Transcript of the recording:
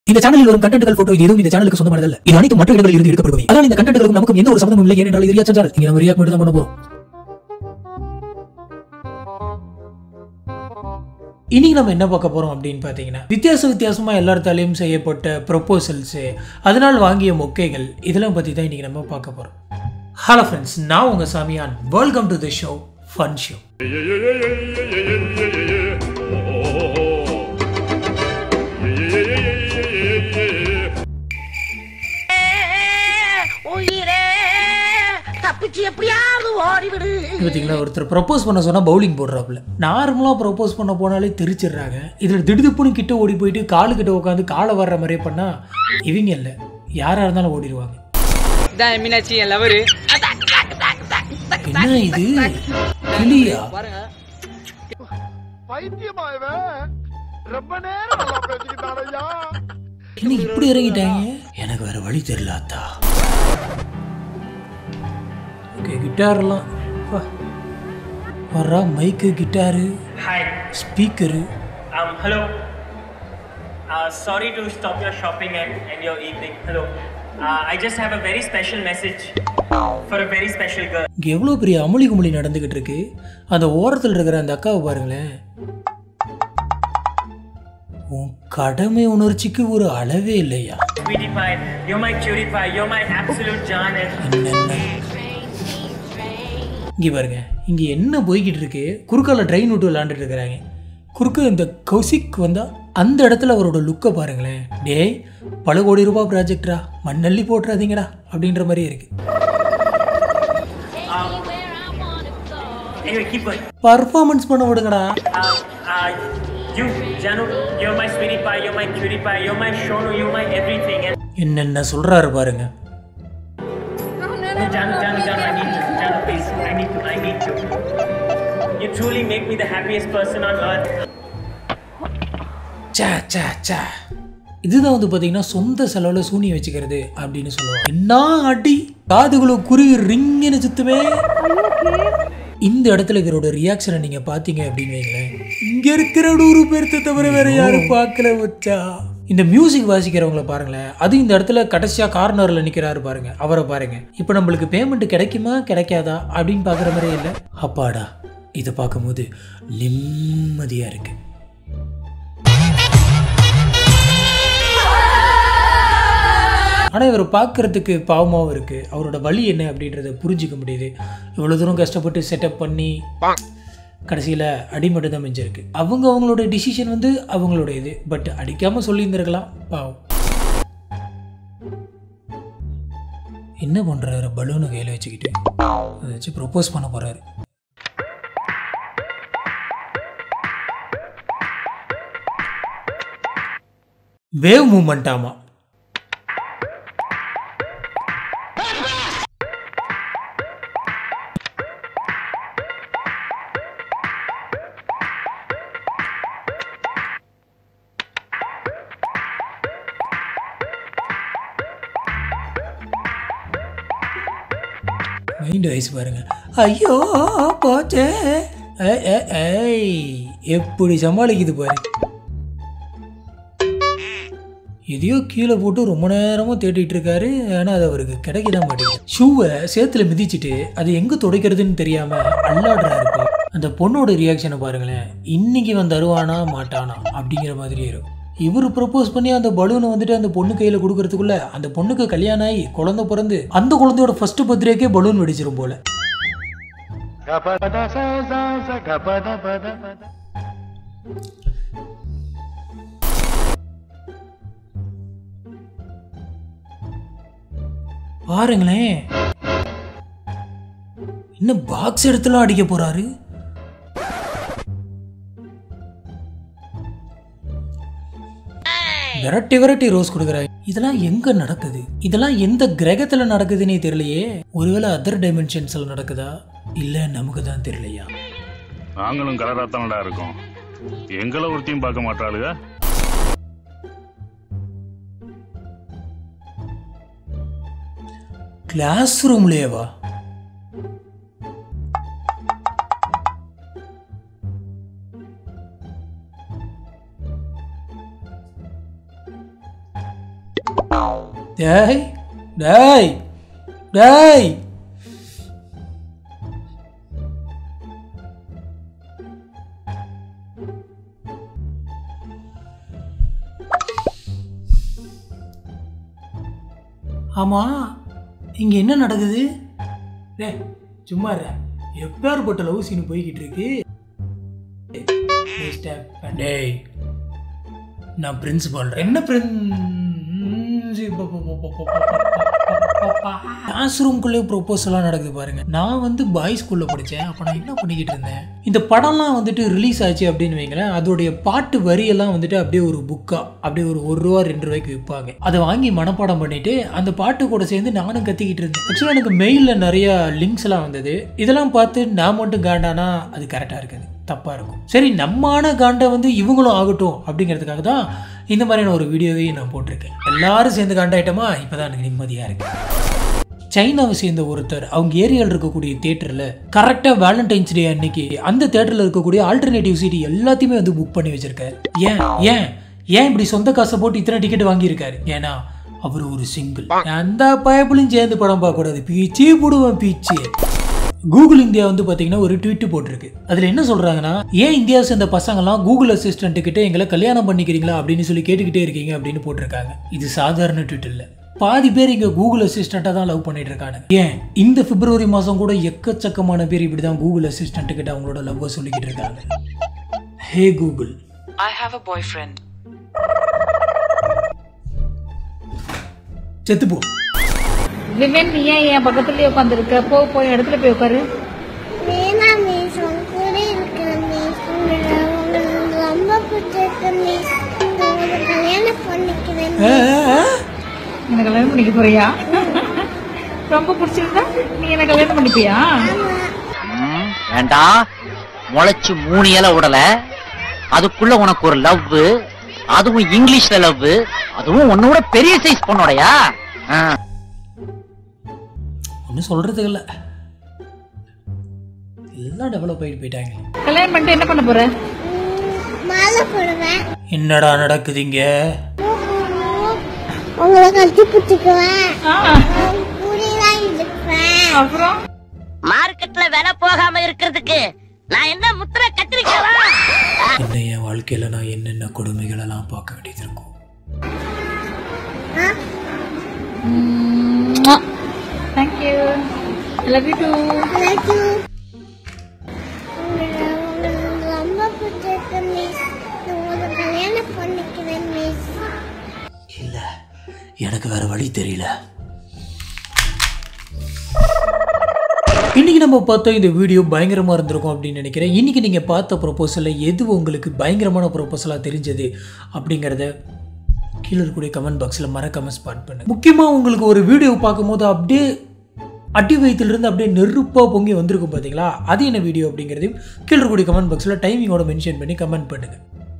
இந்த சேனலில் வரும் கண்டென்ட்கள் போட்டோ இது எதுவும் இந்த சேனலுக்கு சொந்தமானதல்ல இது அனைத்து மற்ற இடங்களில் இருந்து எடுக்கப்படுபவை அதனால் இந்த கண்டென்ட்களுக்கும் நமக்கும் எந்த ஒரு சம்பந்தமும் இல்லை ஏனென்றால் இது ரியாக்ஷன் சேனல் இங்க நம்ம ரியாக்ட் மட்டும் தான் பண்ண போறோம் இன்னைக்கு நம்ம என்ன பார்க்க போறோம் அப்படின்னு பார்த்தீங்கன்னா வித்தியாச வித்தியாசமா எல்லாத்தாலையும் செய்யப்பட்ட ப்ரொப்போசல்ஸ் அதனால் வாங்கிய மொக்கைகள் இதெல்லாம் பற்றி தான் இன்னைக்கு நம்ம பார்க்க போறோம் ஹலோ ஃப்ரெண்ட்ஸ் நான் உங்க சாமியான் welcome to the show fun show உயிரே தப்பிச்சு எப்படியாவது ஓடிவிடு பார்த்தீங்களா ஒருத்தர் ப்ரப்போஸ் பண்ண சொன்னால் பவுலிங் போடுறாப்புல நார்மலாக ப்ரப்போஸ் பண்ண போனாலே தெரிச்சிடுறாங்க இதில் திடுதிப்புன்னு கிட்ட ஓடி போயிட்டு காலு கிட்ட உட்காந்து காலை வர்ற மாதிரியே பண்ணால் இவங்க இல்லை யாராக இருந்தாலும் ஓடிடுவாங்க இதான் மீனாட்சி என் லவரு என்ன இது கிளியா பைத்தியமா இவன் ரொம்ப நேரம் நல்லா பேசிக்கிட்டானையா என்ன இப்படி இறங்கிட்டாங்க எனக்கு வேற வழி தெரியல அத்தா ஓகே கிட்டார்லாம் வா. வர்றா mic guitar Hi. Speaker Um, hello. Uh, sorry to stop your shopping and, and your evening. Hello. Uh, I just have a very special message for a very special girl. இங்கே எவ்வளோ பெரிய அமுளி குமுளி நடந்துக்கிட்டு இருக்கு அந்த ஓரத்தில் இருக்கிற அந்த அக்காவை பாருங்களேன் உன் கடமை உணர்ச்சிக்கு ஒரு அளவே இல்லையா Sweetie pie, you're my cutie pie, you're my absolute John. And என்னென்ன இங்கே பாருங்க இங்கே என்ன போய்கிட்டு இருக்கு குறுக்கால ட்ரெயின் விட்டு விளாண்டுட்டு இருக்கிறாங்க குறுக்க இந்த கௌசிக் வந்தா அந்த இடத்துல அவரோட லுக்கை பாருங்களேன் டேய் பல கோடி ரூபாய் ப்ராஜெக்டரா மண்ணள்ளி போட்டுறாதீங்கடா அப்படின்ற மாதிரி இருக்கு anyway, keep going. பர்ஃபார்மன்ஸ் பண்ண விடுங்கடா Uh, uh, you, Janu, you're my sweetie pie, you're my cutie pie, you're my Shonu, you're my everything. And என்னென்ன சொல்றாரு பாருங்க No, Janu, Janu, Janu, I need to. Janu, please, I need to, I need to. You truly make me the happiest person on earth. சே சே சே இதுதான் வந்து பார்த்தீங்கன்னா சொந்த செலவில் சூனியம் வச்சுக்கிறது அப்படின்னு சொல்லுவாங்க என்ன அடி காதுகுள்ள குருவி ரிங்குன்னு சுத்துமே இந்த இடத்துல இவரோட ரியாக்ஷனை நீங்க பாத்தீங்க அப்படின்னு வைங்களேன் இங்க இருக்கிற நூறு பேர்த்த தவிர வேற யாரும் பார்க்கல வச்சா இந்த மியூசிக் வாசிக்கிறவங்கள பாருங்களேன் அது இந்த இடத்துல கடைசியா கார்னர்ல நிக்கிறாரு பாருங்க அவரை பாருங்க இப்போ நம்மளுக்கு பேமெண்ட் கிடைக்குமா கிடைக்காதா அப்படின்னு பார்க்குற மாதிரியே இல்லை அப்பாடா இதை பார்க்கும்போது நிம்மதியா இருக்கு ஆனால் இவர் பார்க்கறதுக்கு பாவமாகவும் இருக்குது அவரோட வழி என்ன அப்படின்றத புரிஞ்சிக்க முடியுது இவ்வளோ தூரம் கஷ்டப்பட்டு செட்டப் பண்ணி கடைசியில் அடிமட்டு தான் மிஞ்சிருக்கு அவங்க அவங்களோட டிசிஷன் வந்து அவங்களோட இது பட் அடிக்காமல் சொல்லியிருந்திருக்கலாம் பாவம் என்ன பண்ணுறாரு பலூனை கையில் வச்சுக்கிட்டு அதை வச்சு ப்ரொப்போஸ் பண்ண போகிறாரு வேவ் மூமெண்ட் ஆமா மைண்ட் வைஸ் பாருங்க ஐயோ போச்சே ஏய், ஏய், ஏய் எப்படி சமாளிக்குது பாரு எதையோ கீழே போட்டு ரொம்ப நேரமாக தேடிட்டு இருக்காரு ஆனால் அது அவருக்கு கிடைக்க தான் மாட்டேங்குது ஷூவை சேத்துல மிதிச்சிட்டு அது எங்கே துடைக்கிறதுன்னு தெரியாம அல்லாடுறாரு இப்போ. அந்த பொண்ணோட ரியாக்ஷனை பாருங்களேன் இன்னைக்கு அவன் தருவானா மாட்டானா அப்படிங்கிற மாதிரி இருக்கும் இவர் ப்ரப்போஸ் பண்ணி அந்த பலூனை வந்துட்டு அந்த பொண்ணு கையில் கொடுக்கறதுக்குள்ள அந்த பொண்ணுக்கு கல்யாணம் ஆகி குழந்தை பிறந்து அந்த குழந்தையோட ஃபர்ஸ்ட் பர்த்டேக்கே பலூன் வெடிச்சிரும் போல கபத ச ச ச கபத பத பத பாருங்களேன் இன்னும் பாக்ஸ் எடுத்துலாம் அடிக்க போறாரு விரட்டி விரட்டி ரோஸ் கொடுக்குறாரு இதெல்லாம் எங்க நடக்குது இதெல்லாம் எந்த கிரகத்துல நடக்குதுன்னே தெரியலையே ஒருவேளை அதர் டைமென்ஷன்ஸ்ல நடக்குதா இல்ல நமக்கு தான் தெரியலையா நாங்களும் கலராத்தானடா இருக்கோம் எங்களை ஒருத்தையும் பார்க்க மாட்டாளுக கிளாஸ் ரூம்லயேவா டேய் டேய் டேய் ஆமா இங்க என்ன நடக்குது டேய் சும்மா இரு. எப்பேற்பட்ட லவ் சீன் போய்கிட்டு இருக்கு டேய், step பண்ணு. டேய் நான் பிரின்சிபால் என்ன கிளாஸ் ரூம்குள்ளே ப்ரொப்போசலாம் நடக்குது பாருங்க நான் வந்து பாய்ஸ் ஸ்கூல்ல படித்தேன் அப்போ நான் என்ன பண்ணிக்கிட்டு இருந்தேன் இந்த படம்லாம் வந்துட்டு ரிலீஸ் ஆச்சு அப்படின்னு வைங்களேன் அதோடைய பாட்டு வரியெல்லாம் வந்துட்டு அப்படியே ஒரு புக்கா அப்படியே ஒரு ஒரு ரூபா ரெண்டு ரூபாய்க்கு விற்பாங்க அதை வாங்கி மனப்பாடம் பண்ணிட்டு அந்த பாட்டு கூட சேர்ந்து நானும் கத்திக்கிட்டு இருந்தேன் ஆக்சுவலாக எனக்கு மெயிலில் நிறைய லிங்க்ஸ் எல்லாம் வந்தது இதெல்லாம் பார்த்து நான் மட்டும் காண்டானா அது கரெக்டாக இருக்குது தப்பாக இருக்கும் சரி நம்மான காண்டை வந்து இவங்களும் ஆகட்டும் அப்படிங்கிறதுக்காக தான் இந்த மாதிரியான ஒரு வீடியோவையும் நான் போட்டிருக்கேன் எல்லாரும் சேர்ந்து காண்டாயிட்டோமா இப்போ தான் எனக்கு நிம்மதியாக இருக்கு சைனாவை சேர்ந்த ஒருத்தர் அவங்க ஏரியாவில் இருக்கக்கூடிய தேட்டரில் கரெக்டாக வேலண்டைன்ஸ் டே அன்னைக்கு அந்த தேட்டரில் இருக்கக்கூடிய ஆல்டர்னேட்டிவ் சீட் எல்லாத்தையுமே வந்து புக் பண்ணி வச்சிருக்காரு ஏன் ஏன் ஏன் இப்படி சொந்த காசை போட்டு இத்தனை டிக்கெட் வாங்கியிருக்காரு ஏன்னா அவர் ஒரு சிங்கிள் அந்த பயப்புலையும் சேர்ந்து படம் பார்க்கக்கூடாது பீச்சி போடுவேன் பீச்சு கூகுள் இந்தியா வந்து பார்த்தீங்கன்னா ஒரு ட்வீட் போட்டிருக்கு அதில் என்ன சொல்கிறாங்கன்னா ஏன் இந்தியாவை சேர்ந்த பசங்கள்லாம் கூகுள் அசிஸ்டன்ட் கிட்ட எங்களை கல்யாணம் பண்ணிக்கிறீங்களா அப்படின்னு சொல்லி கேட்டுக்கிட்டே இருக்கீங்க அப்படின்னு போட்டிருக்காங்க இது சாதாரண ட்வீட் இல்லை பாதி பேர் இங்கே கூகுள் அசிஸ்டண்ட்டாக தான் லவ் பண்ணிட்டு இருக்காங்க ஏன் இந்த பிப்ரவரி மாதம் கூட எக்கச்சக்கமான பேர் இப்படி தான் கூகுள் அசிஸ்டன்ட் கிட்ட அவங்களோட லவ்வை சொல்லிக்கிட்டு இருக்காங்க hey Google I have a boyfriend. செத்துப்போ விவேன் நீ ஏன் என் பக்கத்துலயே உட்காந்துருக்க போ போய் இடத்துல போய் உட்காரு வேணாம் மிஸ் உங்க கூட இருக்கிற மிஸ் உங்களை உங்களுக்கு ரொம்ப பிடிச்சிருக்கு மிஸ் உங்களை கல்யாணம் பண்ணிக்கிறேன் என்ன கல்யாணம் பண்ணிக்க போறியா ரொம்ப பிடிச்சிருந்தா நீ என்ன கல்யாணம் பண்ணிப்பியா வேண்டா முளைச்சு மூணு இலை விடல அதுக்குள்ள உனக்கு ஒரு லவ் அதுவும் இங்கிலீஷ்ல லவ் அதுவும் உன்னோட பெரிய சைஸ் பொண்ணோடயா ஆ. ஒன்றும் சொல்கிறதுக்கு இல்லை எல்லாம் டெவலப் ஆகிட்டு போயிட்டாங்க கல்யாணம் பண்ணிட்டு என்ன பண்ண போற மாலை போடுவேன் என்னடா நடக்குதுங்க உங்களை கட்டி பிடிச்சிக்குவேன் கூடியெல்லாம் இருப்பேன் அப்புறம் மார்க்கெட்ல விலை போகாம இருக்கிறதுக்கு நான் என்ன முத்திர கத்திரிக்கவா என்ன என் வாழ்க்கையில் நான் என்னென்ன கொடுமைகளெல்லாம் பார்க்க வேண்டியது இருக்கும் thank you love you too Like you. உங்களை உங்களுக்கு ரொம்ப பிடிச்சிருக்கு மிஸ் உங்களை கல்யாணம் பண்ணிக்கிறேன் மிஸ் இல்லை எனக்கு வேற வழி தெரியல இன்னைக்கு நம்ம பார்த்த இந்த வீடியோ பயங்கரமாக இருந்திருக்கும் அப்படின்னு நினைக்கிறேன் இன்னைக்கு நீங்கள் பார்த்த ப்ரொபோசலில் எது உங்களுக்கு பயங்கரமான ப்ரொபோசலாக தெரிஞ்சது அப்படிங்கிறத கீழே இருக்கக்கூடிய கமெண்ட் பாக்ஸில் மறக்காம ஸ்பாட் பண்ணுங்க முக்கியமாக உங்களுக்கு ஒரு வீடியோ பார்க்கும்போது அப்படியே அடி வயிற்றுலேருந்து அப்படியே நெருப்பாக பொங்கி வந்திருக்கும் பார்த்தீங்களா அது என்ன வீடியோ அப்படிங்கிறதையும் கீழே இருக்கக்கூடிய கமெண்ட் பாக்ஸில் டைமிங்கோட மென்ஷன் பண்ணி கமெண்ட் பண்ணுங்கள்